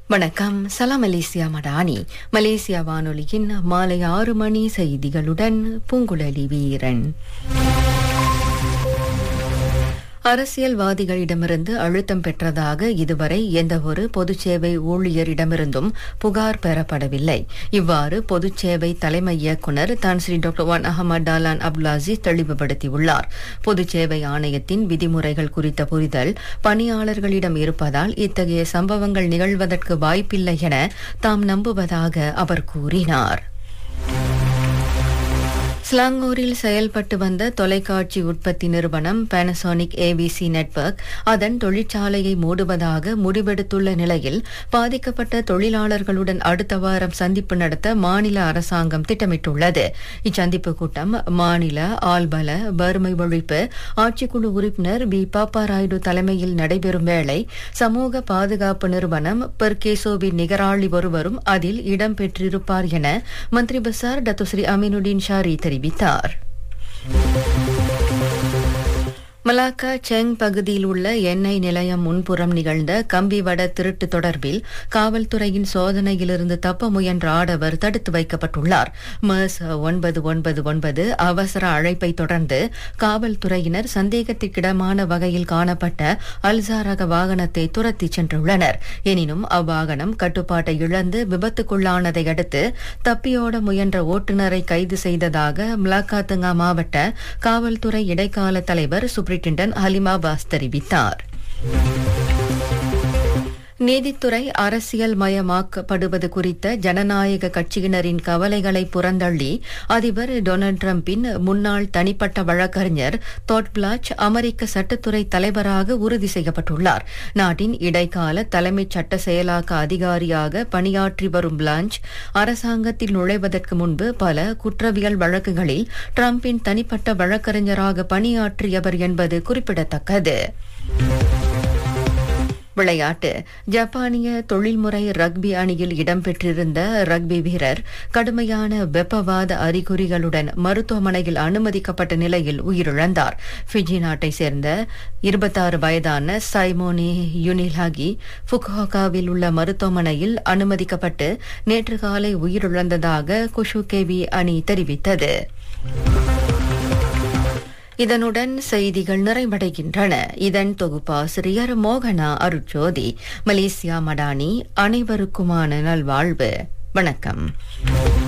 வணக்கம் சலாம் Malaysia Madani Malaysia வானொலியின் மாலை ஆறு மணி செய்திகளுடன் பூங்குழலி வீரன் அரசியல்வாதிகளிடமிருந்து அழுத்தம் பெற்றதாக இதுவரை எந்தவொரு பொதுச்சேவை ஊழியரிடமிருந்தும் புகார் பெறப்படவில்லை இவ்வாறு பொதுச்சேவை தலைமை இயக்குநர் Tan Sri doctor Wan Ahmad Dahlan Abdul Aziz தெளிவுபடுத்தியுள்ளார் பொதுச்சேவை ஆணையத்தின் விதிமுறைகள் குறித்த புரிதல் பணியாளர்களிடம் இருப்பதால் இத்தகைய சம்பவங்கள் நிகழ்வதற்கு வாய்ப்பில்லை என தாம் நம்புவதாக அவர் கூறினார் ஸ்லாங்கூரில் செயல்பட்டு வந்த தொலைக்காட்சி உற்பத்தி நிறுவனம் பானசோனிக் ஏபிசி நெட்வொர்க் அதன் தொழிற்சாலையை மூடுவதாக முடிவெடுத்துள்ள நிலையில் பாதிக்கப்பட்ட தொழிலாளர்களுடன் அடுத்த வாரம் சந்திப்பு நடத்த மாநில அரசாங்கம் திட்டமிட்டுள்ளது இச்சந்திப்பு கூட்டம் மாநில ஆள்பல வறுமை ஒழிப்பு ஆட்சிக்குழு உறுப்பினர் பி பாப்பாராயுடு தலைமையில் நடைபெறும் வேளை சமூக பாதுகாப்பு நிறுவனம் பெர்கேசோவின் நிகராளி ஒருவரும் அதில் இடம்பெற்றிருப்பார் என Menteri Besar Datuk Seri Amirudin Shari தெரிவித்தார் மலாக்கா செங் பகுதியில் உள்ள எண்ணெய் நிலையம் முன்புறம் நிகழ்ந்த கம்பிவட திருட்டு தொடர்பில் காவல்துறையின் சோதனையிலிருந்து தப்ப முயன்ற ஆடவர் தடுத்து வைக்கப்பட்டுள்ளார் மர்ஸ் ஒன்பது ஒன்பது ஒன்பது அவசர அழைப்பை தொடர்ந்து காவல்துறையினர் சந்தேகத்திற்கிடமான வகையில் காணப்பட்ட அல்சாரக வாகனத்தை துரத்திச் சென்றுள்ளனர் எனினும் அவ்வாகனம் கட்டுப்பாட்டை இழந்து விபத்துக்குள்ளானதை அடுத்து தப்பியோட முயன்ற ஓட்டுநரை கைது செய்ததாக மலாக்காத்துங்கா மாவட்ட காவல்துறை இடைக்கால தலைவர் சுப்ரி சூப்பரிண்டன்ட் ஹலிமா பாஸ் தெரிவித்தார் நீதித்துறை அரசியல் மயமாக்கப்படுவது குறித்த ஜனநாயக கட்சியினரின் கவலைகளை புறந்தள்ளி அதிபர் டொனால்டு டிரம்பின் முன்னாள் தனிப்பட்ட வழக்கறிஞர் தோட் பிளாச் அமெரிக்க சட்டத்துறை தலைவராக உறுதி செய்யப்பட்டுள்ளார் நாட்டின் இடைக்கால தலைமைச் சட்ட செயலாக்க அதிகாரியாக பணியாற்றி வரும் பிளாஞ்ச் அரசாங்கத்தில் நுழைவதற்கு முன்பு பல குற்றவியல் வழக்குகளில் டிரம்பின் தனிப்பட்ட வழக்கறிஞராக பணியாற்றியவர் என்பது குறிப்பிடத்தக்கது விளையாட்டு ஜப்பானிய தொழில்முறை ரக்பி அணியில் இடம்பெற்றிருந்த ரக்பி வீரர் கடுமையான வெப்பவாத அறிகுறிகளுடன் மருத்துவமனையில் அனுமதிக்கப்பட்ட நிலையில் உயிரிழந்தார் பிஜி நாட்டை சேர்ந்த இருபத்தாறு வயதான சைமோனி யுனிலாகி ஃபுகுஹோகாவில் உள்ள மருத்துவமனையில் அனுமதிக்கப்பட்டு நேற்று காலை உயிரிழந்ததாக குஷுகேவி அணி தெரிவித்தது இதனுடன் செய்திகள் நிறைவடைகின்றன இதன் தொகுப்பாசிரியர் மோகனா அருட்ஜோதி மலேசியா மடானி அனைவருக்குமான நல்வாழ்வு வணக்கம்